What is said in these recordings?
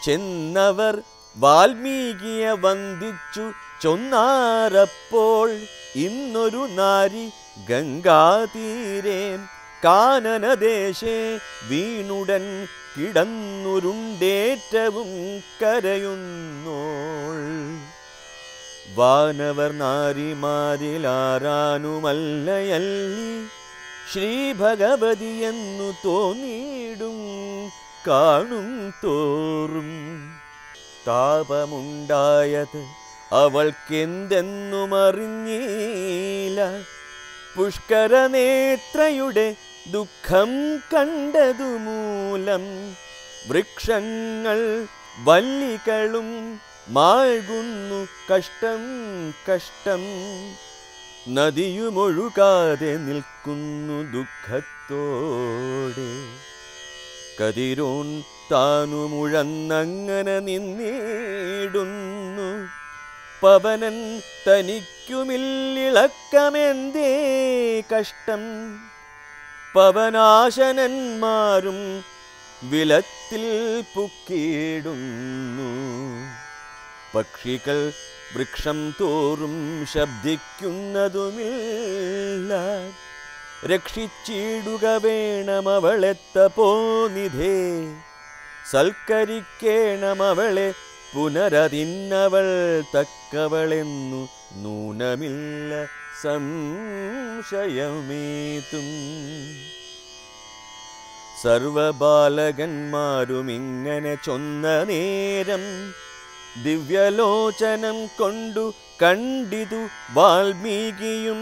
ചെന്നവർ വാൽമീകിയെ വന്ദിച്ചു ചൊന്നാറപ്പോൾ ഇന്നൊരു നാരി ഗംഗാതീരെ കാനനദേശേ വീണുടൻ കിടന്നുരുണ്ടേറ്റവും കരയുന്നോൾ വാനവർ നാരിമാരിലാരാനുമല്ലയല്ലി ശ്രീ ഭഗവതി എന്നു തോന്നിയിടും കാണും തോറും താപമുണ്ടായത് അവൾക്കെന്തെന്നും അറിഞ്ഞീല പുഷ്കരനേത്രയുടെ ദുഃഖം കണ്ടതു മൂലം വൃക്ഷങ്ങൾ വല്ലികളും മാഴ്കുന്നു കഷ്ടം കഷ്ടം നദിയുമൊഴുകാതെ നിൽക്കുന്നു ദുഃഖത്തോടെ കതിരോൻ താനുമുഴന്നങ്ങനെ നിന്നിടുന്നു പവനൻ തനിക്കുമില്ലിളക്കമെന്തേ കഷ്ടം പവനാശനന്മാരും വിലത്തിൽ പുക്കിയിടുന്നു പക്ഷികൾ വൃക്ഷം തോറും ശബ്ദിക്കുന്നതുമില്ല രക്ഷിച്ചിടുക വേണമവളെത്ത പോനിധേ സൽക്കരിക്കേണമവളെ പുനരതിന്നവൾ തക്കവളെന്നു നൂനമില്ല സംശയമേതും സർവബാലകന്മാരും ഇങ്ങനെ ചൊന്ന നേരം ദിവ്യലോചനം കൊണ്ടു കണ്ടിതു വാൽമീകിയും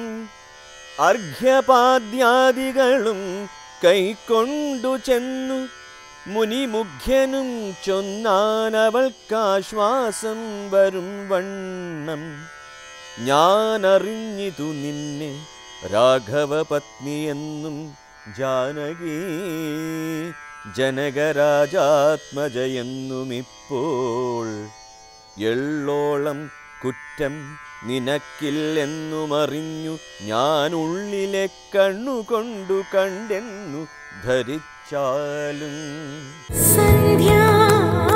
അർഘ്യപാദ്യാദികളും കൈക്കൊണ്ടു ചെന്നു മുനിമുഖ്യനും ചൊന്നാനവൾക്കാശ്വാസം വരും വണ്ണം ഞാനറിഞ്ഞിതു നിന്നെ രാഘവപത്നിയെന്നും ജാനകി ജനകരാജാത്മജയെന്നും ഇപ്പോൾ എള്ളോളം കുറ്റം നിനക്കില്ലെന്നുമറിഞ്ഞു ഞാൻ ഉള്ളിലെ കണ്ണുകൊണ്ടു കണ്ടെന്നു ധരിച്ചാലും സന്ധ്യാ